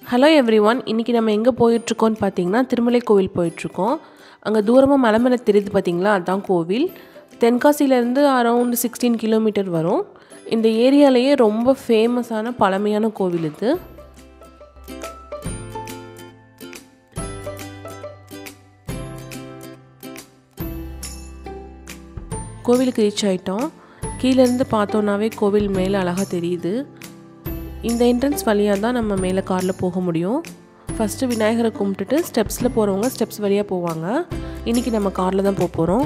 hello every one இன்றைக்கி நம்ம எங்கே போயிட்டுருக்கோன்னு பார்த்தீங்கன்னா திருமலை கோவில் போயிட்டுருக்கோம் அங்கே தூரமாக மலை மேலே தெரியுது பார்த்தீங்களா அதுதான் கோவில் தென்காசியிலேருந்து அரௌண்ட் சிக்ஸ்டீன் கிலோமீட்டர் வரும் இந்த ஏரியாலேயே ரொம்ப ஃபேமஸான பழமையான கோவில் இது கோவிலுக்கு ரீச் ஆகிட்டோம் கீழேருந்து பார்த்தோன்னாவே கோவில் மேலே அழகாக தெரியுது இந்த என்ட்ரன்ஸ் வழியாக தான் நம்ம மேலே காரில் போக முடியும் ஃபஸ்ட்டு விநாயகரை கும்பிட்டுட்டு ஸ்டெப்ஸில் போகிறவங்க ஸ்டெப்ஸ் வழியாக போவாங்க இன்றைக்கி நம்ம காரில் தான் போக போகிறோம்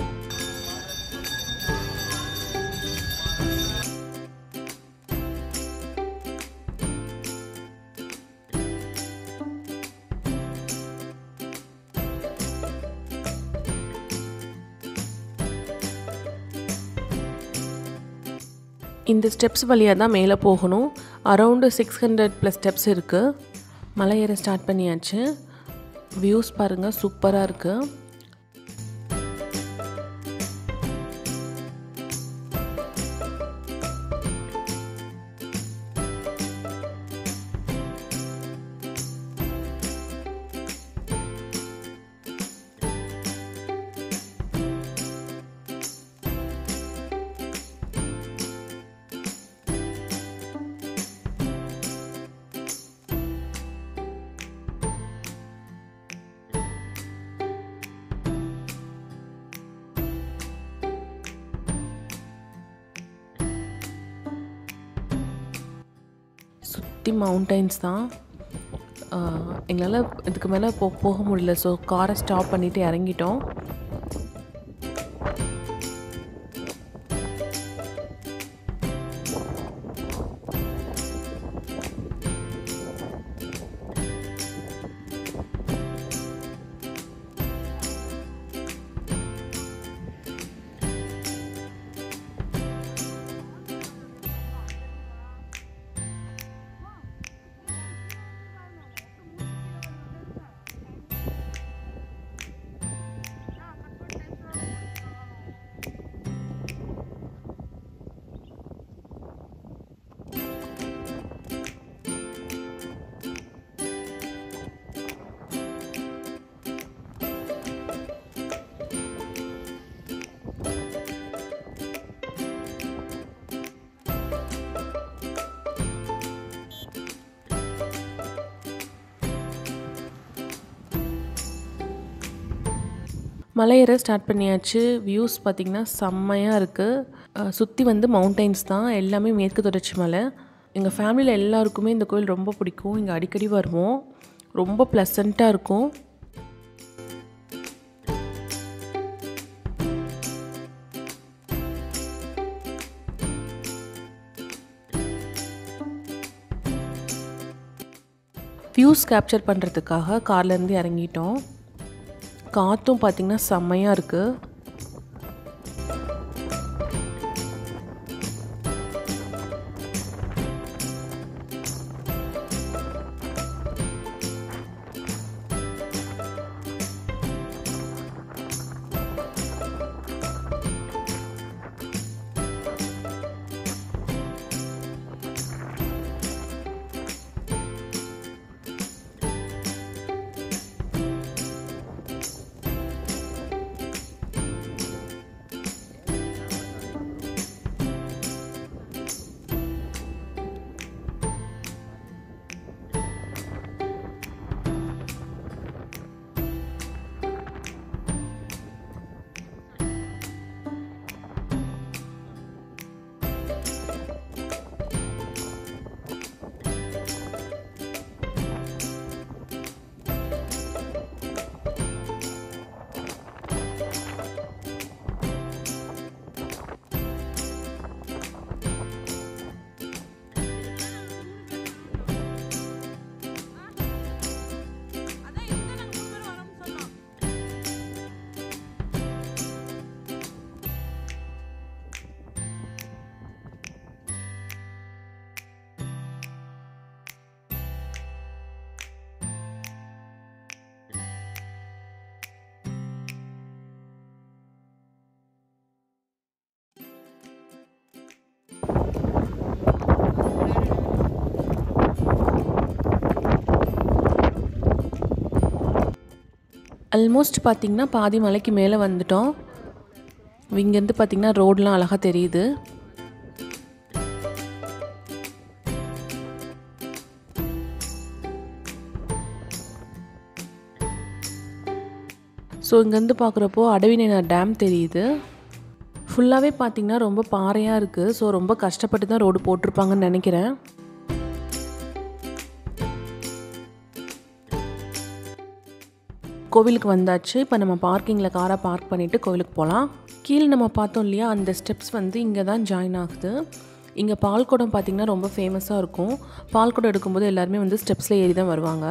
இந்த ஸ்டெப்ஸ் வழியாக தான் மேலே போகணும் around six hundred plus steps இருக்குது மலை ஏற ஸ்டார்ட் பண்ணியாச்சு வியூஸ் பாருங்கள் சூப்பராக இருக்குது சுற்றி மவுண்டைன்ஸ் தான் எங்களால் இதுக்கு மேலே போ போக முடியல ஸோ காரை ஸ்டாப் பண்ணிவிட்டு இறங்கிட்டோம் மலையேற ஸ்டார்ட் பண்ணியாச்சு வியூஸ் பார்த்திங்கன்னா செம்மையாக இருக்குது சுற்றி வந்து மவுண்டைன்ஸ் தான் எல்லாமே மேற்கு தொடர்ச்சி மலை எங்கள் ஃபேமிலியில் எல்லாருக்குமே இந்த கோவில் ரொம்ப பிடிக்கும் இங்கே அடிக்கடி வருவோம் ரொம்ப ப்ளசண்ட்டாக இருக்கும் வியூஸ் கேப்சர் பண்ணுறதுக்காக கார்லேருந்து இறங்கிட்டோம் காற்றும் பார்த்திங்கன்னா செம்மையாக இருக்குது ஆல்மோஸ்ட் பார்த்திங்கன்னா பாதி மலைக்கு மேலே வந்துட்டோம் இங்கேருந்து பார்த்திங்கன்னா ரோடெலாம் அழகாக தெரியுது ஸோ இங்கேருந்து பார்க்குறப்போ அடவிநேனா டேம் தெரியுது ஃபுல்லாகவே பார்த்திங்கன்னா ரொம்ப பாறையாக இருக்குது ஸோ ரொம்ப கஷ்டப்பட்டு தான் ரோடு போட்டிருப்பாங்கன்னு நினைக்கிறேன் கோவிலுக்கு வந்தாச்சு இப்போ நம்ம பார்க்கிங்கில் காரை பார்க் பண்ணிவிட்டு கோவிலுக்கு போகலாம் கீழே நம்ம பார்த்தோம் இல்லையா அந்த ஸ்டெப்ஸ் வந்து இங்கே தான் ஜாயின் ஆகுது இங்கே பால்குடம் பார்த்திங்கன்னா ரொம்ப ஃபேமஸாக இருக்கும் பால்குடம் எடுக்கும்போது எல்லாருமே வந்து ஸ்டெப்ஸில் ஏறி தான் வருவாங்க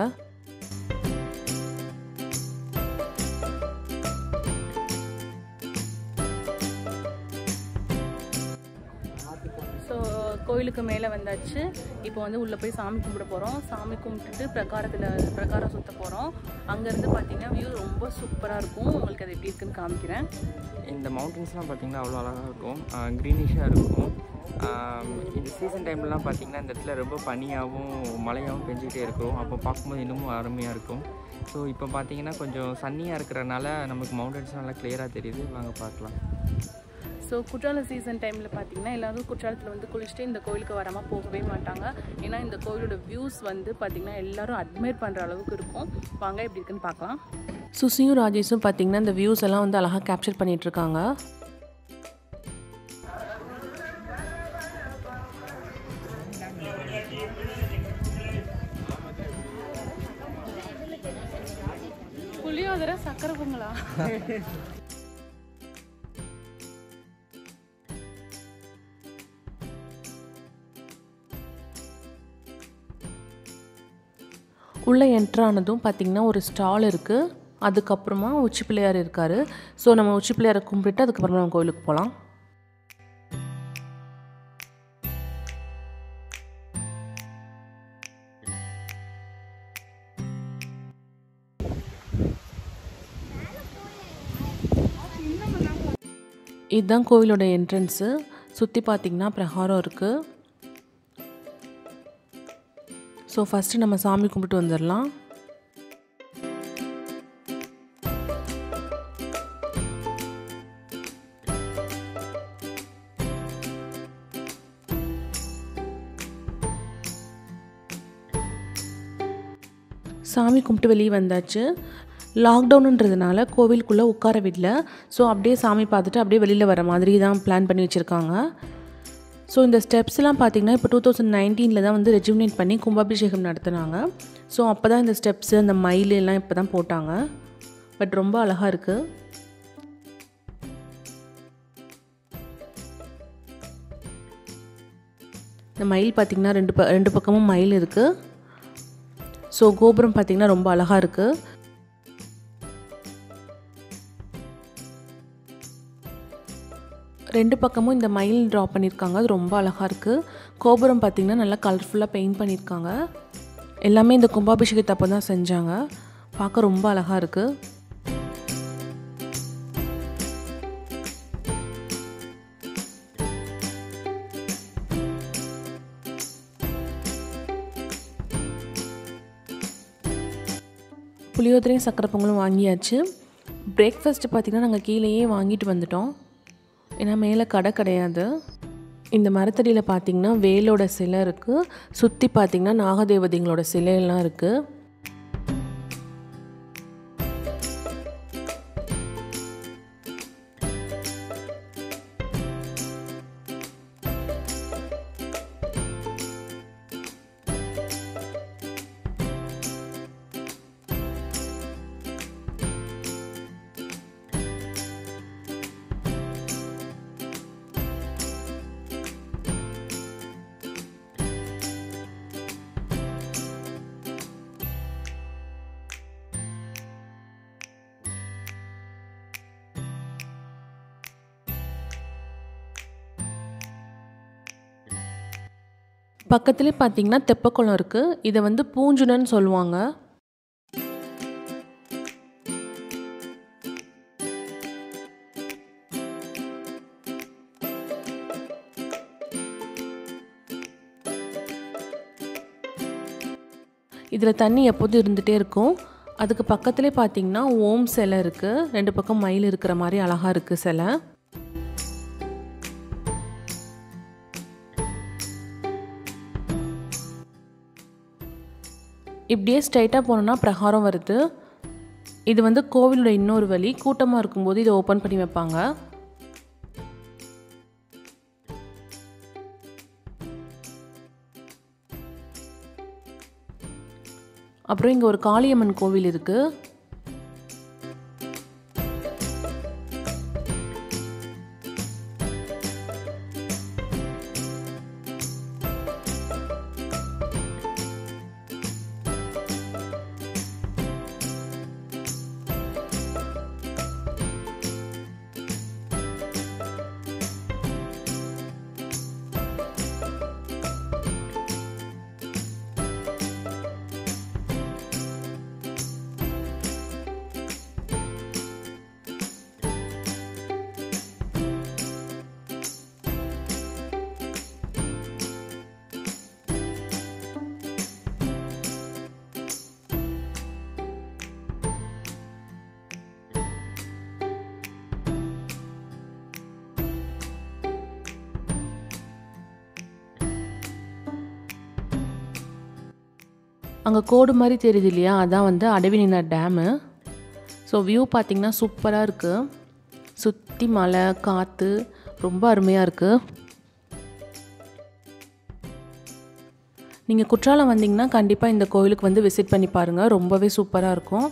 ஸோ கோயிலுக்கு மேலே வந்தாச்சு இப்போ வந்து உள்ளே போய் சாமி கும்பிட போகிறோம் சாமி கும்பிட்டுட்டு பிரகாரத்தில் பிரகாரம் சுற்ற போகிறோம் அங்கேருந்து பார்த்தீங்கன்னா வியூ ரொம்ப சூப்பராக இருக்கும் உங்களுக்கு அது எப்படி இருக்குன்னு காமிக்கிறேன் இந்த மவுண்டன்ஸ்லாம் பார்த்தீங்கன்னா அவ்வளோ அழகாக இருக்கும் க்ரீனிஷாக இருக்கும் ஆம், இந்த சீசன் டைம்லலாம் பார்த்தீங்கன்னா இந்த இடத்துல ரொம்ப பனியாகவும் மழையாகவும் பெஞ்சிக்கிட்டே இருக்கும் அப்போ பார்க்கும்போது இன்னமும் அருமையாக இருக்கும் ஸோ இப்போ பார்த்தீங்கன்னா கொஞ்சம் சன்னியாக இருக்கிறனால நமக்கு மவுண்டன்ஸ் நல்லா கிளியராக தெரியுது வாங்க பார்க்கலாம் ஸோ குற்றால சீசன் டைமில் பார்த்தீங்கன்னா எல்லாரும் குற்றாலத்தில் வந்து குளிச்சுட்டு இந்த கோயிலுக்கு வராமல் போகவே மாட்டாங்க ஏன்னா இந்த கோயிலோட வியூஸ் வந்து பார்த்திங்கன்னா எல்லாரும் அட்மையர் பண்ணுற அளவுக்கு இருக்கும் வாங்க எப்படி இருக்குன்னு பார்க்கலாம் சுசியும் ராஜேஷும் பார்த்தீங்கன்னா இந்த வியூஸ் எல்லாம் வந்து அழகாக கேப்சர் பண்ணிகிட்ருக்காங்க புளியோதரை சக்கரை பொங்கலா உள்ளே என்ட்ரானதும் பார்த்திங்கன்னா ஒரு ஸ்டால் இருக்குது அதுக்கப்புறமா உச்சி பிள்ளையார் இருக்கார் ஸோ நம்ம உச்சி பிள்ளையாரை கும்பிட்டு அதுக்கப்புறமா நம்ம கோயிலுக்கு போகலாம் இதுதான் கோவிலோட என்ட்ரன்ஸு சுற்றி பார்த்திங்கன்னா பிரகாரம் இருக்குது ஸோ ஃபஸ்ட்டு நம்ம சாமி கும்பிட்டு வந்துடலாம் சாமி கும்பிட்டு வெளியே வந்தாச்சு லாக்டவுனுன்றதுனால கோவிலுக்குள்ளே உட்கார விடல ஸோ அப்படியே சாமி பார்த்துட்டு அப்படியே வெளியில் வர மாதிரி தான் பிளான் பண்ணி வச்சுருக்காங்க ஸோ இந்த ஸ்டெப்ஸ்லாம் பார்த்திங்கன்னா இப்போ டூ தௌசண்ட் நைன்டீனில் தான் வந்து ரெஜிமினேட் பண்ணி கும்பாபிஷேகம் நடத்துனாங்க ஸோ அப்போ தான் இந்த ஸ்டெப்ஸு அந்த மயில் எல்லாம் இப்போ தான் போட்டாங்க பட் ரொம்ப அழகாக இருக்குது இந்த மயில் பார்த்திங்கன்னா ரெண்டு ப ரெண்டு பக்கமும் மயில் இருக்குது ஸோ கோபுரம் பார்த்திங்கன்னா ரொம்ப அழகாக இருக்குது ரெண்டு பக்கமும் இந்த மயில் ட்ரா பண்ணியிருக்காங்க அது ரொம்ப அழகாக இருக்குது கோபுரம் பார்த்திங்கன்னா நல்லா கலர்ஃபுல்லாக பெயிண்ட் பண்ணியிருக்காங்க எல்லாமே இந்த கும்பாபிஷேகத்தை அப்போ தான் செஞ்சாங்க பார்க்க ரொம்ப அழகாக இருக்குது புளியோதரையும் சக்கரை பொங்கலும் வாங்கியாச்சு பிரேக்ஃபாஸ்ட்டு பார்த்திங்கன்னா நாங்கள் கீழேயே வாங்கிட்டு வந்துட்டோம் ஏன்னா மேலே கடை கிடையாது இந்த மரத்தடியில் பார்த்திங்கன்னா வேலோட சிலை இருக்குது சுற்றி பார்த்திங்கன்னா நாகதேவதைங்களோட சிலையெல்லாம் இருக்குது பக்கத்துலேயே பார்த்தீங்கன்னா தெப்பக்குளம் இருக்குது இதை வந்து பூஞ்சுனன்னு சொல்லுவாங்க இதில் தண்ணி எப்போதும் இருந்துகிட்டே இருக்கும் அதுக்கு பக்கத்துலேயே பார்த்தீங்கன்னா ஓம் சிலை இருக்குது ரெண்டு பக்கம் மயில் இருக்கிற மாதிரி அழகாக இருக்குது சிலை இப்படியே ஸ்ட்ரைட்டாக போனோன்னா பிரகாரம் வருது இது வந்து கோவிலோட இன்னொரு வழி கூட்டமாக இருக்கும்போது இதை ஓப்பன் பண்ணி வைப்பாங்க அப்புறம் இங்கே ஒரு காளியம்மன் கோவில் இருக்குது அங்கே கோடு மாதிரி தெரியுது இல்லையா அதான் வந்து அடவினினார் டேமு ஸோ வியூ பார்த்திங்கன்னா சூப்பராக இருக்குது சுற்றி மலை காற்று ரொம்ப அருமையாக இருக்குது நீங்கள் குற்றாலம் வந்தீங்கன்னா கண்டிப்பாக இந்த கோவிலுக்கு வந்து விசிட் பண்ணி பாருங்கள் ரொம்பவே சூப்பராக இருக்கும்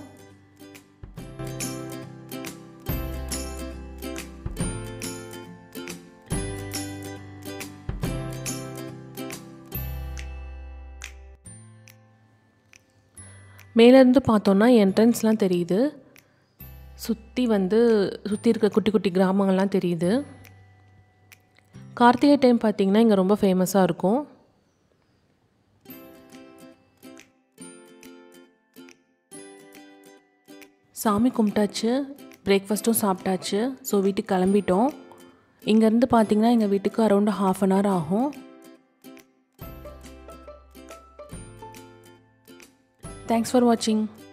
மேலேருந்து பார்த்தோன்னா என்ட்ரன்ஸ்லாம் தெரியுது சுற்றி வந்து சுற்றி இருக்க குட்டி குட்டி கிராமங்கள்லாம் தெரியுது கார்த்திகை டைம் பார்த்திங்கன்னா இங்கே ரொம்ப ஃபேமஸாக இருக்கும் சாமி கும்பிட்டாச்சு பிரேக்ஃபாஸ்ட்டும் சாப்பிட்டாச்சு ஸோ வீட்டுக்கு கிளம்பிட்டோம் இங்கேருந்து பார்த்தீங்கன்னா எங்கள் வீட்டுக்கு அரௌண்ட் ஹாஃப் அன் ஹவர் ஆகும் தேங்க்ஸ் ஃபார் வாட்சிங்